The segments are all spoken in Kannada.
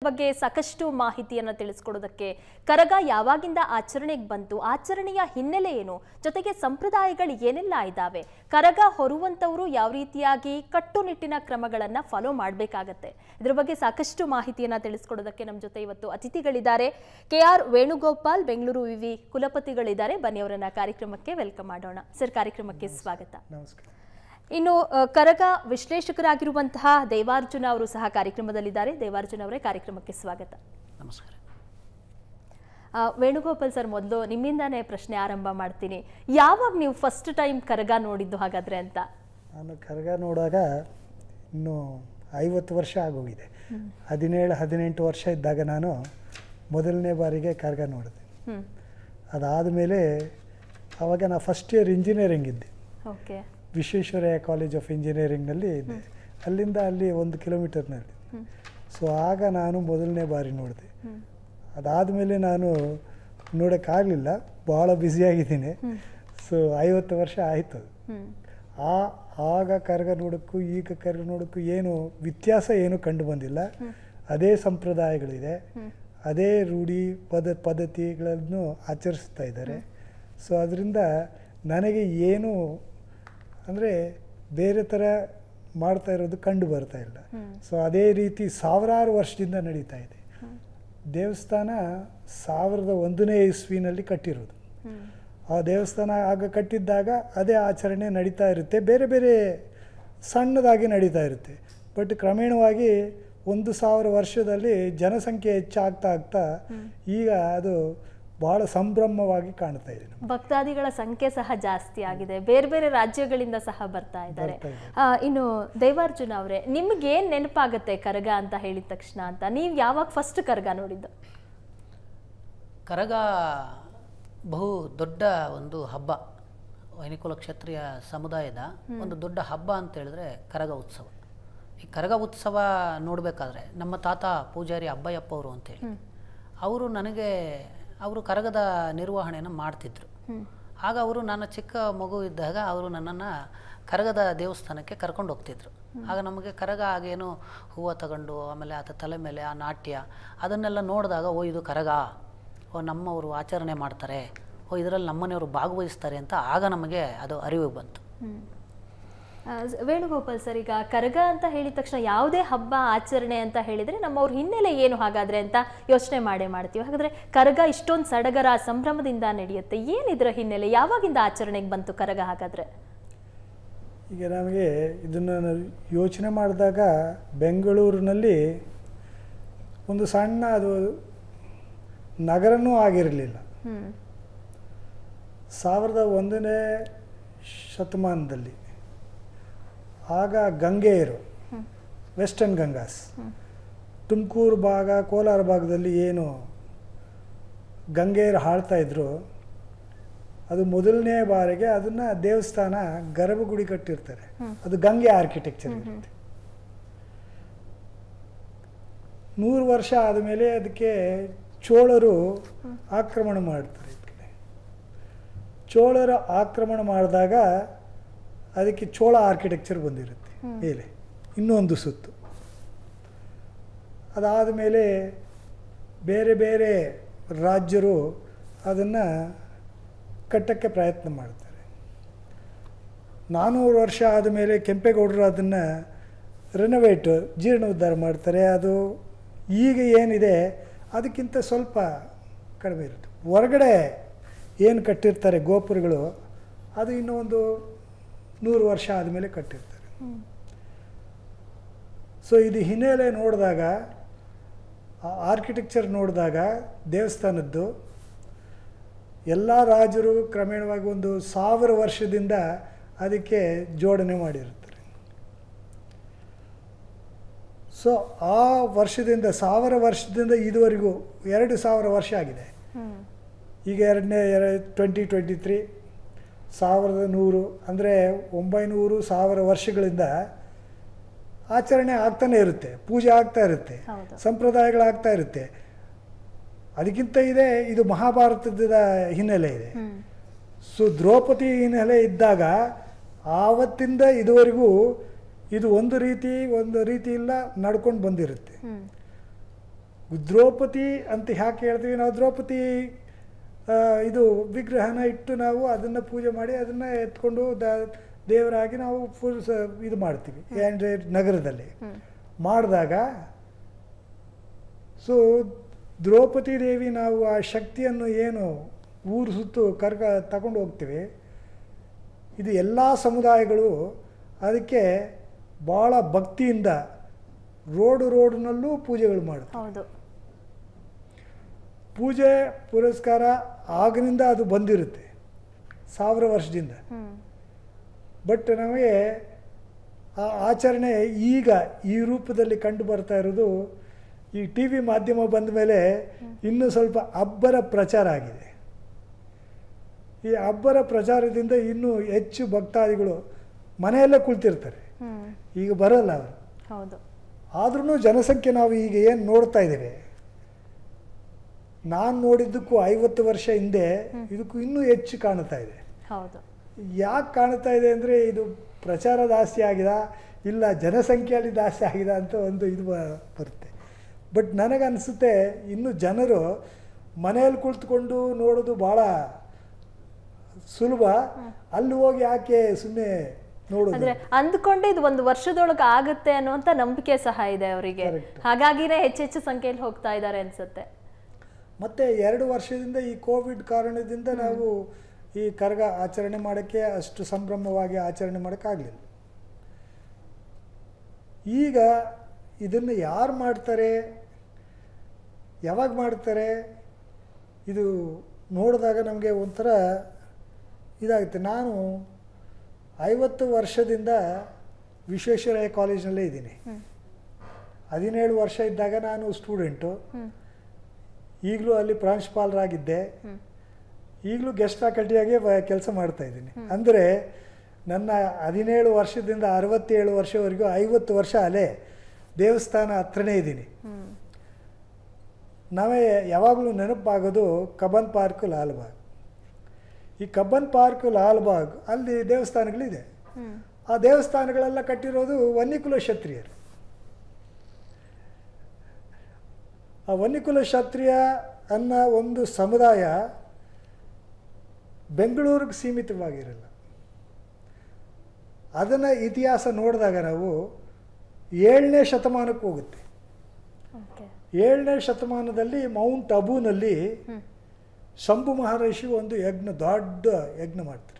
ಬಗ್ಗೆ ಸಾಕಷ್ಟು ಮಾಹಿತಿಯನ್ನು ತಿಳಿಸ್ಕೊಡೋದಕ್ಕೆ ಕರಗ ಯಾವಾಗಿಂದ ಆಚರಣೆಗೆ ಬಂತು ಆಚರಣೆಯ ಹಿನ್ನೆಲೆ ಏನು ಜೊತೆಗೆ ಸಂಪ್ರದಾಯಗಳು ಏನೆಲ್ಲ ಇದ್ದಾವೆ ಕರಗ ಹೊರುವಂಥವರು ಯಾವ ರೀತಿಯಾಗಿ ಕಟ್ಟುನಿಟ್ಟಿನ ಕ್ರಮಗಳನ್ನು ಫಾಲೋ ಮಾಡಬೇಕಾಗತ್ತೆ ಇದ್ರ ಬಗ್ಗೆ ಸಾಕಷ್ಟು ಮಾಹಿತಿಯನ್ನು ತಿಳಿಸ್ಕೊಡೋದಕ್ಕೆ ನಮ್ಮ ಜೊತೆ ಇವತ್ತು ಅತಿಥಿಗಳಿದ್ದಾರೆ ಕೆ ಆರ್ ವೇಣುಗೋಪಾಲ್ ಬೆಂಗಳೂರು ವಿವಿ ಕುಲಪತಿಗಳಿದ್ದಾರೆ ಬನ್ನಿ ಅವರನ್ನ ಕಾರ್ಯಕ್ರಮಕ್ಕೆ ವೆಲ್ಕಮ್ ಮಾಡೋಣ ಸರ್ ಕಾರ್ಯಕ್ರಮಕ್ಕೆ ಸ್ವಾಗತ ನಮಸ್ಕಾರ ಇನ್ನು ಅ, ಕರಗ ವಿಶ್ಲೇಷಕರಾಗಿರುವಂತಹ ದೇವಾರ್ಜುನ ಅವರು ಸಹ ಕಾರ್ಯಕ್ರಮದಲ್ಲಿದ್ದಾರೆ ದೇವಾರ್ಜುನ ಅವರೇ ಕಾರ್ಯಕ್ರಮಕ್ಕೆ ಸ್ವಾಗತ ನಮಸ್ಕಾರ ಆ, ವೇಣುಗೋಪಾಲ್ ಸರ್ ಮೊದಲು ನಿಮ್ಮಿಂದಾನೇ ಪ್ರಶ್ನೆ ಆರಂಭ ಮಾಡ್ತೀನಿ ಯಾವಾಗ ನೀವು ಫಸ್ಟ್ ಟೈಮ್ ಕರಗ ನೋಡಿದ್ದು ಹಾಗಾದ್ರೆ ಅಂತ ನಾನು ಕರಗ ನೋಡುವಾಗ ಇನ್ನು ಐವತ್ತು ವರ್ಷ ಆಗೋಗಿದೆ ಹದಿನೇಳು ಹದಿನೆಂಟು ವರ್ಷ ಇದ್ದಾಗ ನಾನು ಮೊದಲನೇ ಬಾರಿಗೆ ಕರಗ ನೋಡಿದೆ ಹ್ಮ್ ಅದಾದ ಮೇಲೆ ಆವಾಗ ನಾನು ಫಸ್ಟ್ ಇಯರ್ ಇಂಜಿನಿಯರಿಂಗ್ ಇದ್ದೆ ಓಕೆ ವಿಶ್ವೇಶ್ವರಯ್ಯ ಕಾಲೇಜ್ ಆಫ್ ಇಂಜಿನಿಯರಿಂಗ್ನಲ್ಲಿ ಇದ್ದೆ ಅಲ್ಲಿಂದ ಅಲ್ಲಿ ಒಂದು ಕಿಲೋಮೀಟರ್ನಲ್ಲಿ ಸೊ ಆಗ ನಾನು ಮೊದಲನೇ ಬಾರಿ ನೋಡಿದೆ ಅದಾದಮೇಲೆ ನಾನು ನೋಡೋಕ್ಕಾಗಲಿಲ್ಲ ಭಾಳ ಬ್ಯುಸಿಯಾಗಿದ್ದೀನಿ ಸೊ ಐವತ್ತು ವರ್ಷ ಆಯಿತು ಹ್ಮ್ ಆ ಆಗ ಕರಗ ನೋಡೋಕ್ಕೂ ಈಗ ಕರಗ ನೋಡೋಕ್ಕೂ ಏನು ವ್ಯತ್ಯಾಸ ಏನು ಕಂಡು ಬಂದಿಲ್ಲ ಅದೇ ಸಂಪ್ರದಾಯಗಳಿದೆ ಅದೇ ರೂಢಿ ಪದ ಪದ್ಧತಿಗಳನ್ನು ಆಚರಿಸ್ತಾ ಇದ್ದಾರೆ ಸೊ ಅದರಿಂದ ನನಗೆ ಏನು ಅಂದರೆ ಬೇರೆ ಥರ ಮಾಡ್ತಾ ಇರೋದು ಕಂಡು ಬರ್ತಾ ಇಲ್ಲ ಸೊ ಅದೇ ರೀತಿ ಸಾವಿರಾರು ವರ್ಷದಿಂದ ನಡೀತಾ ಇದೆ ದೇವಸ್ಥಾನ ಸಾವಿರದ ಒಂದನೇ ಇಸ್ವಿನಲ್ಲಿ ಕಟ್ಟಿರೋದು ಹ್ಮ್ ಆ ದೇವಸ್ಥಾನ ಆಗ ಕಟ್ಟಿದ್ದಾಗ ಅದೇ ಆಚರಣೆ ನಡೀತಾ ಇರುತ್ತೆ ಬೇರೆ ಬೇರೆ ಸಣ್ಣದಾಗಿ ನಡೀತಾ ಇರುತ್ತೆ ಬಟ್ ಕ್ರಮೇಣವಾಗಿ ಒಂದು ಸಾವಿರ ವರ್ಷದಲ್ಲಿ ಜನಸಂಖ್ಯೆ ಹೆಚ್ಚಾಗ್ತಾ ಆಗ್ತಾ ಈಗ ಅದು ಭಾಳ ಸಂಭ್ರಮವಾಗಿ ಕಾಣ್ತಾ ಇದೆ ನಮ್ಗೆ. ಭಕ್ತಾದಿಗಳ ಸಂಖ್ಯೆ ಸಹ ಜಾಸ್ತಿ ಆಗಿದೆ ಬೇರೆ ಬೇರೆ ರಾಜ್ಯಗಳಿಂದ ಸಹ ಬರ್ತಾ ಇದ್ದಾರೆ ಬರ್ತಾ ಇದ್ದಾರೆ. ಆ, ಇನ್ನು ದೇವಾರ್ಜುನ ಅವರೇ ನಿಮ್ಗೆ ಏನ್ ನೆನಪಾಗತ್ತೆ ಕರಗ ಅಂತ ಹೇಳಿದ ತಕ್ಷಣ ಅಂತ ನೀವು ಯಾವಾಗ ಫಸ್ಟ್ ಕರಗ ನೋಡಿದ್ದು ಕರಗ ಬಹು ದೊಡ್ಡ ಒಂದು ಹಬ್ಬ ವೈನಿಕುಲ ಕ್ಷತ್ರಿಯ ಸಮುದಾಯದ ಒಂದು ದೊಡ್ಡ ಹಬ್ಬ ಅಂತ ಹೇಳಿದ್ರೆ ಕರಗ ಉತ್ಸವ ಈ ಕರಗ ಉತ್ಸವ ನೋಡಬೇಕಾದ್ರೆ ನಮ್ಮ ತಾತ ಪೂಜಾರಿ ಅಬ್ಬಯ್ಯಪ್ಪ ಅವರು ಅಂತೇಳಿ ಅವರು ನನಗೆ ಅವರು ಕರಗದ ನಿರ್ವಹಣೆಯನ್ನು ಮಾಡ್ತಿದ್ರು ಆಗ ಅವರು ನನ್ನ ಚಿಕ್ಕ ಮಗು ಇದ್ದಾಗ ಅವರು ನನ್ನನ್ನು ಕರಗದ ದೇವಸ್ಥಾನಕ್ಕೆ ಕರ್ಕೊಂಡು ಹೋಗ್ತಿದ್ರು ಆಗ ನಮಗೆ ಕರಗ ಆಗೇನು ಹೂವು ತಗೊಂಡು ಆಮೇಲೆ ಆತ ತಲೆ ಮೇಲೆ ಆ ನಾಟ್ಯ ಅದನ್ನೆಲ್ಲ ನೋಡಿದಾಗ ಓ ಇದು ಕರಗ ಓ ನಮ್ಮವರು ಆಚರಣೆ ಮಾಡ್ತಾರೆ ಓ ಇದರಲ್ಲಿ ನಮ್ಮನೆಯವರು ಭಾಗವಹಿಸ್ತಾರೆ ಅಂತ ಆಗ ನಮಗೆ ಅದು ಅರಿವು ಬಂತು ಹ್ಮ್. ಆ, ಸ್- ವೇಣುಗೋಪಾಲ್ ಸರ್ ಈಗ ಕರಗ ಅಂತ ಹೇಳಿದ ತಕ್ಷಣ ಯಾವುದೇ ಹಬ್ಬ ಆಚರಣೆ ಅಂತ ಹೇಳಿದ್ರೆ ನಮ್ಮವ್ರ ಹಿನ್ನೆಲೆ ಏನು ಹಾಗಾದ್ರೆ ಅಂತ ಯೋಚನೆ ಮಾಡೇ ಮಾಡ್ತೀವಿ ಹಾಗಾದ್ರೆ ಕರಗ ಇಷ್ಟೊಂದು ಸಡಗರ ಸಂಭ್ರಮದಿಂದ ನಡೆಯುತ್ತೆ ಏನಿದ್ರ ಹಿನ್ನೆಲೆ ಯಾವಾಗಿಂದ ಆಚರಣೆಗೆ ಬಂತು ಕರಗ ಹಾಗಾದ್ರೆ ಈಗ ನಮಗೆ ಇದನ್ನು ಯೋಚನೆ ಮಾಡಿದಾಗ ಬೆಂಗಳೂರಿನಲ್ಲಿ ಒಂದು ಸಣ್ಣ ಅದು ನಗರನೂ ಆಗಿರಲಿಲ್ಲ ಹ್ಮ್ ಸಾವಿರದ ಒಂದನೇ ಶತಮಾನದಲ್ಲಿ ಆಗ ಗಂಗೆಯರು ವೆಸ್ಟರ್ನ್ ಗಂಗಾಸ್ ತುಮಕೂರು ಭಾಗ ಕೋಲಾರ ಭಾಗದಲ್ಲಿ ಏನು ಗಂಗೆಯರು ಆಳ್ತಾ ಇದ್ರು ಅದು ಮೊದಲನೇ ಬಾರಿಗೆ ಅದನ್ನ ದೇವಸ್ಥಾನ ಗರ್ಭಗುಡಿ ಕಟ್ಟಿರ್ತಾರೆ ಅದು ಗಂಗೆ ಆರ್ಕಿಟೆಕ್ಚರ್ ಇರುತ್ತೆ ನೂರು ವರ್ಷ ಆದಮೇಲೆ ಅದಕ್ಕೆ ಚೋಳರು ಆಕ್ರಮಣ ಮಾಡ್ತಾರೆ ಇದಕ್ಕೆ ಚೋಳರ ಆಕ್ರಮಣ ಮಾಡಿದಾಗ ಅದಕ್ಕೆ ಚೋಳ ಆರ್ಕಿಟೆಕ್ಚರ್ ಬಂದಿರುತ್ತೆ ಮೇಲೆ ಇನ್ನೊಂದು ಸುತ್ತು ಅದಾದ ಮೇಲೆ ಬೇರೆ ಬೇರೆ ರಾಜ್ಯರು ಅದನ್ನು ಕಟ್ಟಕ್ಕೆ ಪ್ರಯತ್ನ ಮಾಡ್ತಾರೆ ನಾನ್ನೂರು ವರ್ಷ ಆದಮೇಲೆ ಕೆಂಪೇಗೌಡರು ಅದನ್ನು ರೆನೋವೇಟ್ ಜೀರ್ಣೋದ್ಧಾರ ಮಾಡ್ತಾರೆ ಅದು ಈಗ ಏನಿದೆ ಅದಕ್ಕಿಂತ ಸ್ವಲ್ಪ ಕಡಿಮೆ ಇರುತ್ತೆ ಹೊರಗಡೆ ಏನು ಕಟ್ಟಿರ್ತಾರೆ ಗೋಪುರಗಳು ಅದು ಇನ್ನೂ ಒಂದು ನೂರು ವರ್ಷ ಆದಮೇಲೆ ಕಟ್ಟಿರ್ತಾರೆ ಸೊ ಇದು ಹಿನ್ನೆಲೆ ನೋಡಿದಾಗ ಆರ್ಕಿಟೆಕ್ಚರ್ ನೋಡಿದಾಗ ದೇವಸ್ಥಾನದ್ದು ಎಲ್ಲ ರಾಜರು ಕ್ರಮೇಣವಾಗಿ ಒಂದು ಸಾವಿರ ವರ್ಷದಿಂದ ಅದಕ್ಕೆ ಜೋಡಣೆ ಮಾಡಿರ್ತಾರೆ ಸೊ ಆ ವರ್ಷದಿಂದ ಸಾವಿರ ವರ್ಷದಿಂದ ಇದುವರೆಗೂ ಎರಡು ಸಾವಿರ ವರ್ಷ ಆಗಿದೆ ಹ್ಮ್ ಈಗ ಎರಡನೇ ಎರಡು ಟ್ವೆಂಟಿ ಟ್ವೆಂಟಿ ತ್ರೀ ಸಾವಿರದ ನೂರು ಅಂದರೆ ಒಂಬೈನೂರು ಸಾವಿರ ವರ್ಷಗಳಿಂದ ಆಚರಣೆ ಆಗ್ತಾನೆ ಇರುತ್ತೆ ಪೂಜೆ ಆಗ್ತಾ ಇರುತ್ತೆ ಹೌದು. ಸಂಪ್ರದಾಯಗಳಾಗ್ತಾ ಇರುತ್ತೆ ಅದಕ್ಕಿಂತ ಇದೆ ಇದು ಮಹಾಭಾರತದ ಹಿನ್ನೆಲೆ ಇದೆ ಹ್ಮ್ ಸೊ ದ್ರೌಪದಿ ಹಿನ್ನೆಲೆ ಇದ್ದಾಗ ಆವತ್ತಿಂದ ಇದುವರೆಗೂ ಇದು ಒಂದು ರೀತಿ ಒಂದು ರೀತಿ ಇಲ್ಲ ನಡ್ಕೊಂಡು ಬಂದಿರುತ್ತೆ ಹ್ಮ್ ದ್ರೌಪದಿ ಅಂತ ಯಾಕೆ ಹೇಳ್ತೀವಿ ನಾವು ದ್ರೌಪದಿ ಆ, ಇದು ವಿಗ್ರಹನ ಇಟ್ಟು ನಾವು ಅದನ್ನು ಪೂಜೆ ಮಾಡಿ ಅದನ್ನು ಎತ್ಕೊಂಡು ದ ದೇವರಾಗಿ ನಾವು ಫುಲ್ ಸ ಇದು ಮಾಡ್ತೀವಿ ಅಂದರೆ ನಗರದಲ್ಲಿ ಮಾಡಿದಾಗ ಸೊ ದ್ರೌಪದಿ ದೇವಿ ನಾವು ಆ ಶಕ್ತಿಯನ್ನು ಏನು ಊರು ಸುತ್ತು ಕರ್ಕ ತಗೊಂಡು ಹೋಗ್ತೀವಿ ಇದು ಎಲ್ಲ ಸಮುದಾಯಗಳು ಅದಕ್ಕೆ ಭಾಳ ಭಕ್ತಿಯಿಂದ ರೋಡು ರೋಡ್ನಲ್ಲೂ ಪೂಜೆಗಳು ಮಾಡ್ತಾರೆ ಹೌದು ಪೂಜೆ ಪುರಸ್ಕಾರ ಆಗಿನಿಂದ ಅದು ಬಂದಿರುತ್ತೆ ಸಾವಿರ ವರ್ಷದಿಂದ ಹ್ಮ್ ಬಟ್ ನಮಗೆ ಆ ಆಚರಣೆ ಈಗ ಈ ರೂಪದಲ್ಲಿ ಕಂಡು ಬರ್ತಾ ಇರೋದು ಈ ಟಿ ವಿ ಮಾಧ್ಯಮ ಬಂದ ಮೇಲೆ ಇನ್ನೂ ಸ್ವಲ್ಪ ಅಬ್ಬರ ಪ್ರಚಾರ ಆಗಿದೆ ಈ ಅಬ್ಬರ ಪ್ರಚಾರದಿಂದ ಇನ್ನೂ ಹೆಚ್ಚು ಭಕ್ತಾದಿಗಳು ಮನೆಯಲ್ಲೇ ಕುಳಿತಿರ್ತಾರೆ ಹ್ಮ್ ಈಗ ಬರಲ್ಲ ಅವರು ಹೌದು ಆದ್ರೂ ಜನಸಂಖ್ಯೆ ನಾವು ಈಗ ಏನು ನೋಡ್ತಾ ಇದ್ದೇವೆ ನಾನು ನೋಡಿದ್ದಕ್ಕೂ ಐವತ್ತು ವರ್ಷ ಹಿಂದೆ ಇದಕ್ಕೂ ಇನ್ನೂ ಹೆಚ್ಚು ಕಾಣ್ತಾ ಇದೆ ಹೌದು ಯಾಕೆ ಕಾಣ್ತಾ ಇದೆ ಅಂದರೆ ಇದು ಪ್ರಚಾರ ಜಾಸ್ತಿ ಆಗಿದೆ ಇಲ್ಲ ಜನಸಂಖ್ಯೆಯಲ್ಲಿ ಜಾಸ್ತಿ ಆಗಿದೆ ಅಂತ ಒಂದು ಇದು ಬ- ಬರುತ್ತೆ ಬಟ್ ನನಗನ್ಸುತ್ತೆ ಇನ್ನು ಜನರು ಮನೆಯಲ್ಲಿ ಕುಳಿತುಕೊಂಡು ನೋಡೋದು ಭಾಳ ಸುಲಭ ಅಲ್ಲಿ ಹೋಗಿ ಯಾಕೆ ಸುಮ್ಮನೆ ನೋಡೋದು ಅಂದ್ರೆ ಅಂದ್ಕೊಂಡು ಇದು ಒಂದು ವರ್ಷದೊಳಗೆ ಆಗುತ್ತೆ ಅನ್ನುವಂತ ನಂಬಿಕೆ ಸಹ ಇದೆ ಅವರಿಗೆ Correct. ಹಾಗಾಗಿನೇ ಹೆಚ್ಚೆಚ್ಚು ಸಂಖ್ಯೆಯಲ್ಲಿ ಹೋಗ್ತಾ ಇದ್ದಾರೆ ಅನ್ಸುತ್ತೆ ಮತ್ತು ಎರಡು ವರ್ಷದಿಂದ ಈ ಕೋವಿಡ್ ಕಾರಣದಿಂದ ನಾವು ಈ ಕರಗ ಆಚರಣೆ ಮಾಡೋಕ್ಕೆ ಅಷ್ಟು ಸಂಭ್ರಮವಾಗಿ ಆಚರಣೆ ಮಾಡೋಕ್ಕಾಗಲಿಲ್ಲ ಈಗ ಇದನ್ನು ಯಾರು ಮಾಡ್ತಾರೆ ಯಾವಾಗ ಮಾಡ್ತಾರೆ ಇದು ನೋಡಿದಾಗ ನಮಗೆ ಒಂಥರ ಇದಾಗುತ್ತೆ ನಾನು ಐವತ್ತು ವರ್ಷದಿಂದ ವಿಶ್ವೇಶ್ವರಯ್ಯ ಕಾಲೇಜಿನಲ್ಲೇ ಇದ್ದೀನಿ ಹದಿನೇಳು ವರ್ಷ ಇದ್ದಾಗ ನಾನು ಸ್ಟೂಡೆಂಟು ಹ್ಮ್ ಈಗಲೂ ಅಲ್ಲಿ ಪ್ರಾಂಶುಪಾಲರಾಗಿದ್ದೆ ಹ್ಮ್ ಈಗಲೂ ಗೆಸ್ಟ್ ಫ್ಯಾಕಲ್ಟಿಯಾಗಿ ಕೆಲಸ ಮಾಡ್ತಾ ಇದ್ದೀನಿ ಅಂದರೆ ನನ್ನ ಹದಿನೇಳು ವರ್ಷದಿಂದ ಅರವತ್ತೇಳು ವರ್ಷವರೆಗೂ ಐವತ್ತು ವರ್ಷ ಅಲ್ಲೇ ದೇವಸ್ಥಾನ ಹತ್ರನೇ ಇದ್ದೀನಿ ಹ್ಮ್ ನಾವೇ ಯಾವಾಗಲೂ ನೆನಪಾಗೋದು ಕಬ್ಬನ್ ಪಾರ್ಕ್ ಲಾಲ್ಬಾಗ್ ಈ ಕಬ್ಬನ್ ಪಾರ್ಕ್ ಲಾಲ್ಬಾಗ್ ಅಲ್ಲಿ ದೇವಸ್ಥಾನಗಳಿದೆ ಹ್ಮ್ ಆ ದೇವಸ್ಥಾನಗಳೆಲ್ಲ ಕಟ್ಟಿರೋದು ವನ್ನಿಕುಲ ಕ್ಷತ್ರಿಯರು ಆ ವನ್ನಿಕುಲ ಕ್ಷತ್ರಿಯ ಅನ್ನೋ ಒಂದು ಸಮುದಾಯ ಬೆಂಗಳೂರಿಗೆ ಸೀಮಿತವಾಗಿರಲ್ಲ ಅದನ್ನು ಇತಿಹಾಸ ನೋಡಿದಾಗ ನಾವು ಏಳನೇ ಶತಮಾನಕ್ಕೆ ಹೋಗುತ್ತೆ ಓಕೆ ಏಳನೇ ಶತಮಾನದಲ್ಲಿ ಮೌಂಟ್ ಅಬೂನಲ್ಲಿ ಹ್ಮ್ ಶಂಭು ಮಹರ್ಷಿ ಒಂದು ಯಜ್ಞ ದೊಡ್ಡ ಯಜ್ಞ ಮಾಡ್ತಾರೆ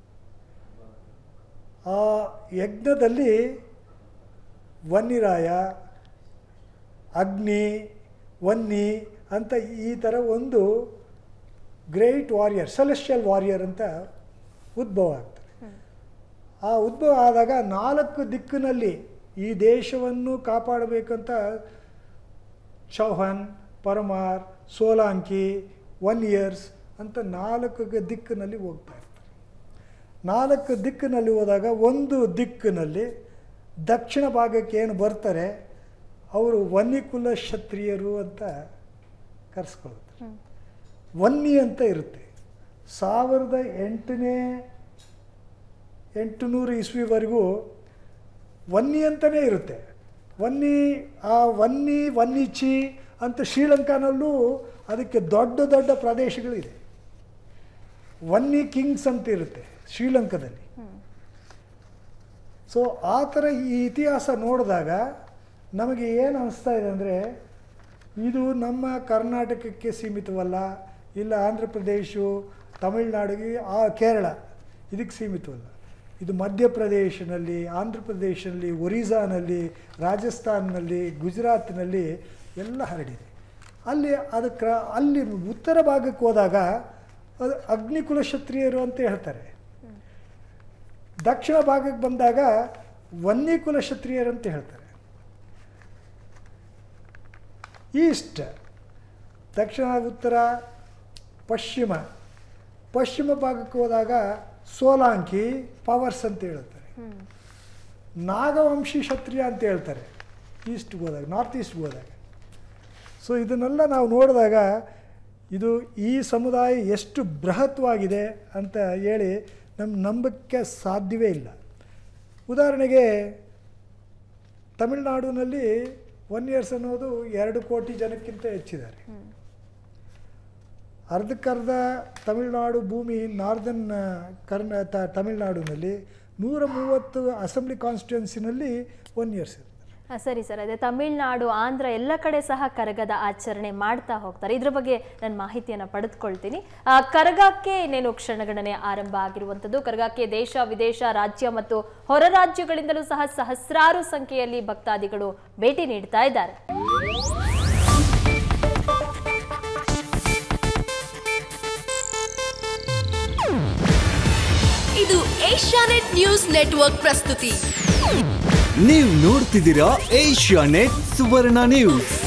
ಆ ಯಜ್ಞದಲ್ಲಿ ವನ್ನಿರಾಯ ಅಗ್ನಿ ವನ್ನಿ ಅಂತ ಈ ಥರ ಒಂದು ಗ್ರೇಟ್ ವಾರಿಯರ್ ಸೆಲೆಸ್ಟಿಯಲ್ ವಾರಿಯರ್ ಅಂತ ಉದ್ಭವ ಆಗ್ತಾರೆ ಆ ಉದ್ಭವ ಆದಾಗ ನಾಲ್ಕು ದಿಕ್ಕಿನಲ್ಲಿ ಈ ದೇಶವನ್ನು ಕಾಪಾಡಬೇಕಂತ ಚೌಹಾನ್ ಪರಮಾರ್ ಸೋಲಾಂಕಿ ಒನ್ ಇಯರ್ಸ್ ಅಂತ ನಾಲ್ಕು ಗ- ದಿಕ್ಕಿನಲ್ಲಿ ಹೋಗ್ತಾ ಇರ್ತಾರೆ ನಾಲ್ಕು ದಿಕ್ಕಿನಲ್ಲಿ ಹೋದಾಗ ಒಂದು ದಿಕ್ಕಿನಲ್ಲಿ ದಕ್ಷಿಣ ಭಾಗಕ್ಕೆ ಏನು ಬರ್ತಾರೆ ಅವರು ವನ್ನಿಕುಲ ಕ್ಷತ್ರಿಯರು ಅಂತ ಕರೆಸ್ಕೊಳ್ತಾರೆ ಹ್ಮ್ ವನ್ನಿ ಅಂತ ಇರುತ್ತೆ ಸಾವಿರದ ಎಂಟನೇ ಎಂಟುನೂರು ಇಸ್ವಿವರೆಗೂ ವನ್ನಿ ಅಂತಲೇ ಇರುತ್ತೆ ವನ್ನಿ ಆ ವನ್ನಿ ವನ್ನಿಚಿ ಅಂತ ಶ್ರೀಲಂಕಾನಲ್ಲೂ ಅದಕ್ಕೆ ದೊಡ್ಡ ದೊಡ್ಡ ಪ್ರದೇಶಗಳಿದೆ ವನ್ನಿ ಕಿಂಗ್ಸ್ ಅಂತ ಇರುತ್ತೆ ಶ್ರೀಲಂಕಾದಲ್ಲಿ ಹ್ಮ್ ಸೊ ಆ ಥರ ಈ ಇತಿಹಾಸ ನೋಡಿದಾಗ ನಮಗೆ ಏನು ಅನಿಸ್ತಾ ಇದೆ ಅಂದರೆ ಇದು ನಮ್ಮ ಕರ್ನಾಟಕಕ್ಕೆ ಸೀಮಿತವಲ್ಲ ಇಲ್ಲ ಆಂಧ್ರ ಪ್ರದೇಶ ತಮಿಳುನಾಡಿಗೆ ಆ ಕೇರಳ ಇದಕ್ಕೆ ಸೀಮಿತವಲ್ಲ ಇದು ಮಧ್ಯಪ್ರದೇಶನಲ್ಲಿ ಆಂಧ್ರ ಪ್ರದೇಶನಲ್ಲಿ ಒರಿಸ್ಸಾನಲ್ಲಿ ರಾಜಸ್ಥಾನ್ನಲ್ಲಿ ಗುಜರಾತ್ನಲ್ಲಿ ಎಲ್ಲ ಹರಡಿದೆ ಅಲ್ಲಿ ಅದಕ್ಕೆ ಅಲ್ಲಿ ಉತ್ತರ ಭಾಗಕ್ಕೆ ಹೋದಾಗ ಅದು ಅಗ್ನಿಕುಲ ಕ್ಷತ್ರಿಯರು ಅಂತ ಹೇಳ್ತಾರೆ ದಕ್ಷಿಣ ಭಾಗಕ್ಕೆ ಬಂದಾಗ ವನ್ನಿಕುಲ ಕ್ಷತ್ರಿಯರು ಅಂತ ಹೇಳ್ತಾರೆ ಈಸ್ಟ್ ದಕ್ಷಿಣ ಉತ್ತರ ಪಶ್ಚಿಮ ಪಶ್ಚಿಮ ಭಾಗಕ್ಕೆ ಹೋದಾಗ ಸೋಲಾಂಕಿ ಪವರ್ಸ್ ಅಂತ ಹೇಳ್ತಾರೆ ಹ್ಮ್ ನಾಗವಂಶಿ ಕ್ಷತ್ರಿಯ ಅಂತ ಹೇಳ್ತಾರೆ ಈಸ್ಟ್ಗೆ ಹೋದಾಗ ನಾರ್ತ್ ಈಸ್ಟ್ಗೆ ಹೋದಾಗ ಸೊ ಇದನ್ನೆಲ್ಲ ನಾವು ನೋಡಿದಾಗ ಇದು ಈ ಸಮುದಾಯ ಎಷ್ಟು ಬೃಹತ್ವಾಗಿದೆ ಅಂತ ಹೇಳಿ ನಮ್ಮ ನಂಬಕ್ಕೆ ಸಾಧ್ಯವೇ ಇಲ್ಲ ಉದಾಹರಣೆಗೆ ತಮಿಳುನಾಡಿನಲ್ಲಿ ಒನ್ ಇಯರ್ಸ್ ಅನ್ನೋದು ಎರಡು ಕೋಟಿ ಜನಕ್ಕಿಂತ ಹೆಚ್ಚಿದ್ದಾರೆ ಅರ್ಧಕ್ಕರ್ಧ ತಮಿಳುನಾಡು ಭೂಮಿ ನಾರ್ದನ್ ಕರ್ನ ತ- ತಮಿಳುನಾಡಿನಲ್ಲಿ ನೂರ ಮೂವತ್ತು ಅಸೆಂಬ್ಲಿ ಕಾನ್ಸ್ಟಿಟ್ಯೂನ್ಸಿನಲ್ಲಿ ಒನ್ ಇಯರ್ಸ್ ಇರುತ್ತೆ ಆ, ಸರಿ ಸರ್ ಅದೇ ತಮಿಳ್ನಾಡು ಆಂಧ್ರ ಎಲ್ಲ ಕಡೆ ಸಹ ಕರಗದ ಆಚರಣೆ ಮಾಡ್ತಾ ಹೋಗ್ತಾರೆ ಇದ್ರ ಬಗ್ಗೆ ನಾನು ಮಾಹಿತಿಯನ್ನು ಪಡೆದುಕೊಳ್ತೀನಿ ಆ, ಕರಗಕ್ಕೆ ಇನ್ನೇನು ಕ್ಷಣಗಣನೆ ಆರಂಭ ಆಗಿರುವಂಥದ್ದು ಕರಗಕ್ಕೆ ದೇಶ ವಿದೇಶ ರಾಜ್ಯ ಮತ್ತು ಹೊರ ರಾಜ್ಯಗಳಿಂದಲೂ ಸಹ ಸಹಸ್ರಾರು ಸಂಖ್ಯೆಯಲ್ಲಿ ಭಕ್ತಾದಿಗಳು ಭೇಟಿ ನೀಡ್ತಾ ಇದ್ದಾರೆ ಇದು ಏಷ್ಯಾನೆಟ್ ನ್ಯೂಸ್ ನೆಟ್ವರ್ಕ್ ಪ್ರಸ್ತುತಿ ನೀವು ನೋಡ್ತಿದ್ದೀರಾ ಏಷ್ಯಾ ನೆಟ್ ಸುವರ್ಣ ನ್ಯೂಸ್